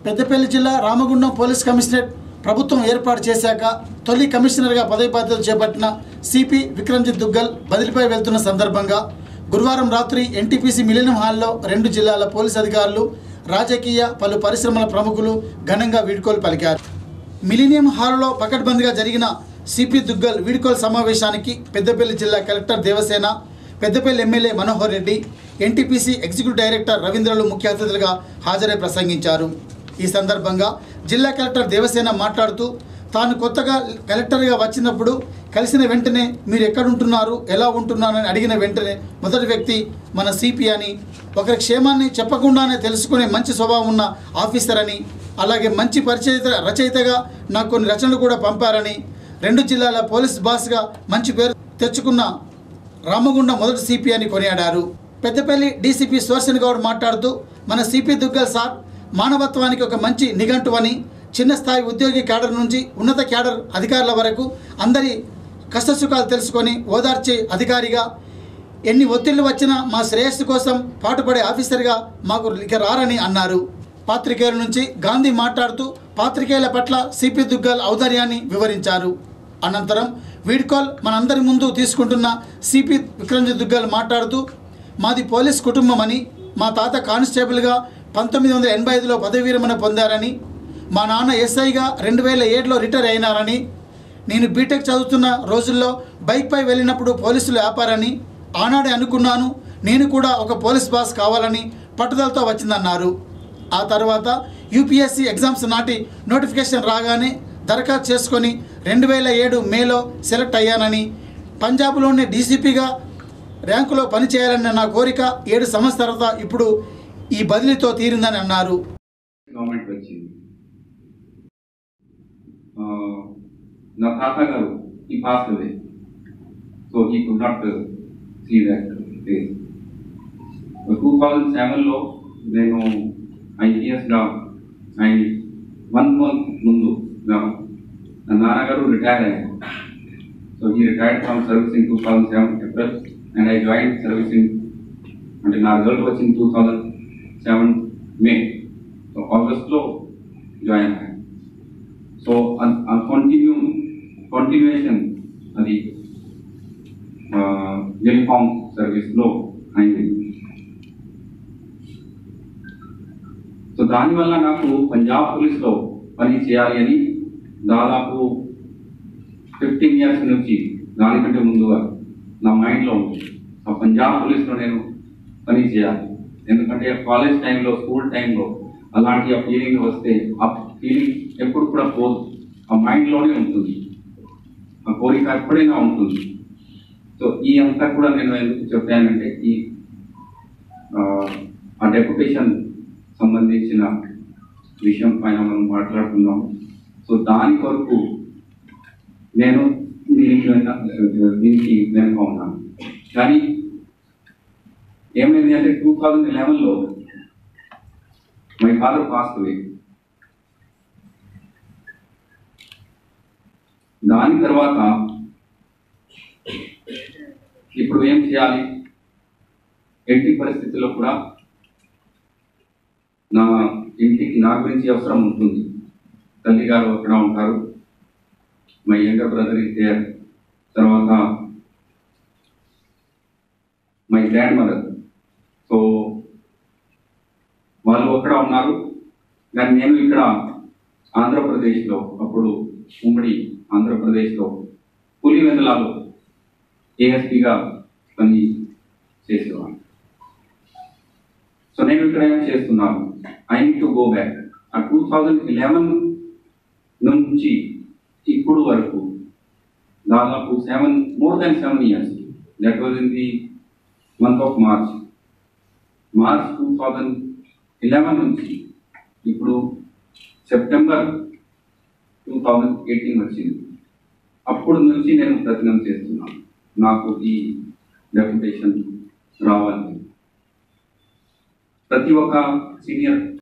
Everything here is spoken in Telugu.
పెద్దపల్లి జిల్లా రామగుండం పోలీస్ కమిషనరేట్ ప్రభుత్వం ఏర్పాటు చేశాక తొలి కమిషనర్గా పదవి బాధ్యతలు చేపట్టిన సిపి విక్రమ్జిత్ దుగ్గల్ బదిలీపై వెళ్తున్న సందర్భంగా గురువారం రాత్రి ఎన్టీపీసీ మిలినం హాల్లో రెండు జిల్లాల పోలీస్ అధికారులు రాజకీయ పలు పరిశ్రమల ప్రముఖులు ఘనంగా వీడ్కోలు పలికారు మిలీనియం హాల్లో పకడ్బందీగా జరిగిన సిపి దుగ్గల్ వీడ్కోలు సమావేశానికి పెద్దపల్లి జిల్లా collector Devasena Peddapalli MLA Manohar Reddy NTPC executive director రవీంద్రలు ముఖ్య అతిథులుగా హాజరై ప్రసంగించారు ఈ సందర్భంగా జిల్లా కలెక్టర్ దేవసేన మాట్లాడుతూ తాను కొత్తగా కలెక్టర్గా వచ్చినప్పుడు కలిసిన వెంటనే మీరు ఎక్కడుంటున్నారు ఎలా ఉంటున్నారని అడిగిన వెంటనే మొదటి వ్యక్తి మన సిపి అని ఒకరి క్షేమాన్ని చెప్పకుండానే తెలుసుకునే మంచి స్వభావం ఉన్న ఆఫీసర్ అని అలాగే మంచి పరిచయిత రచయితగా నాకు కొన్ని రచనలు కూడా పంపారని రెండు జిల్లాల పోలీస్ బాస్గా మంచి పేరు తెచ్చుకున్న రామగుండం మొదటి సిపి అని కొనియాడారు పెద్దపల్లి డీసీపీ సుదర్శన్ గౌడ్ మాట్లాడుతూ మన సిపి దుగ్గల్ సార్ మానవత్వానికి ఒక మంచి నిఘంటు అని చిన్న స్థాయి ఉద్యోగి క్యాడర్ నుంచి ఉన్నత క్యాడర్ అధికారుల వరకు అందరి కష్టసుఖాలు తెలుసుకొని ఓదార్చే అధికారిగా ఎన్ని ఒత్తిళ్లు వచ్చినా మా శ్రేయస్సు కోసం పాటుపడే ఆఫీసర్గా మాకు ఇక రారని అన్నారు పాత్రికేయుల నుంచి గాంధీ మాట్లాడుతూ పాత్రికేయుల పట్ల సిపి దుగ్గల్ ఔదార్యాన్ని వివరించారు అనంతరం వీడ్కాల్ మనందరి ముందు తీసుకుంటున్న సిపి విక్రమ్జిత్ దుగ్గల్ మాట్లాడుతూ మాది పోలీస్ కుటుంబం అని మా తాత కానిస్టేబుల్గా పంతొమ్మిది వందల ఎనభై ఐదులో పదవి విరమణ పొందారని మా నాన్న ఎస్ఐగా రెండు వేల ఏడులో రిటైర్ అయినారని నేను బీటెక్ చదువుతున్న రోజుల్లో బైక్పై వెళ్ళినప్పుడు పోలీసులు ఆపారని ఆనాడే అనుకున్నాను నేను కూడా ఒక పోలీస్ బాస్ కావాలని పట్టుదలతో వచ్చిందన్నారు ఆ తర్వాత యూపీఎస్సీ ఎగ్జామ్స్ నాటి నోటిఫికేషన్ రాగానే దరఖాస్తు చేసుకొని రెండు వేల ఏడు మేలో సెలెక్ట్ అయ్యానని పంజాబ్లోని డీసీపీగా ర్యాంకులో పనిచేయాలన్న నా కోరిక ఏడు సంవత్సరాల తర్వాత ఇప్పుడు ఈ బదిలీతో తీరిందని అన్నారు గవర్నమెంట్ వచ్చింది ఆ, నా తాత గారు he pass away so he could not see that face two thousand సెవెన్లో నేను ఐపీఎస్గా ఐ వన్ మంత్ ముందు నా నా నాన్నగారు రిటైర్ అయ్యారు so he retired from service in two thousand seven April and I join service in అంటే నా రిజల్ట్ వచ్చింది two thousand seven May so ఆగస్ట్లో జాయిన్ అయ్యాను సో కంటిన్యూ కంటిన్యూషన్ అది యూనిఫామ్ సర్వీస్లో అయింది సో దానివల్ల నాకు పంజాబ్ పోలీస్లో పని చేయాలి అని దాదాపు ఫిఫ్టీన్ ఇయర్స్ నుంచి దానికంటే ముందుగా నా మైండ్లో ఉంది ఆ పంజాబ్ పోలీస్లో నేను పని చేయాలి ఎందుకంటే కాలేజ్ టైంలో స్కూల్ టైంలో అలాంటి ఆ ఫీలింగ్ వస్తే ఆ ఫీలింగ్ ఎప్పుడు కూడా పోదు ఆ మైండ్లోనే ఉంటుంది ఆ కోరిక ఎప్పుడైనా ఉంటుంది సో ఈ అంతా కూడా నేను ఎందుకు చెప్పానంటే ఈ ఆ, ఆ డెప్యుటేషన్ సంబంధించిన విషయం పైన మనం మాట్లాడుతున్నాం సో దాని కొరకు నేను దీనికి వెనక- దీనికి వెనుక ఉన్నాను కానీ ఏమైంది అంటే టూ థౌజండ్ లెవెన్లో మై ఫాదర్ పాస్ట్ అవే దాని తర్వాత ఇప్పుడు ఏం చేయాలి ఎట్టి పరిస్థితుల్లో కూడా నా ఇంటికి నా గురించి అవసరం ఉంటుంది తల్లి గారు అక్కడ ఉంటారు my younger brother is there తర్వాత మై గ్రాండ్ మదర్ సో వాళ్ళు అక్కడ ఉన్నారు కానీ నేను ఇక్కడ ఆంధ్రప్రదేశ్లో అప్పుడు ఉమ్మడి ఆంధ్రప్రదేశ్లో పులివెందులలో ఏఎస్పీగా పని చేసేవాడు సో నేను ఇక్కడ ఏం చేస్తున్నాను I need to go back ఆ టూ థౌజండ్ ఇలెవెన్ నుంచి ఇప్పుడు వరకు దాదాపు seven more than seven years that was in the month of March March two thousand eleven నుంచి ఇప్పుడు సెప్టెంబర్ టూ థౌజండ్ ఎయిటీన్ వచ్చింది అప్పుడు నుంచి నేను ప్రయత్నం చేస్తున్నాను నాకు ఈ డెప్యుటేషన్ రావాలి ప్రతి ఒక్క సీనియర్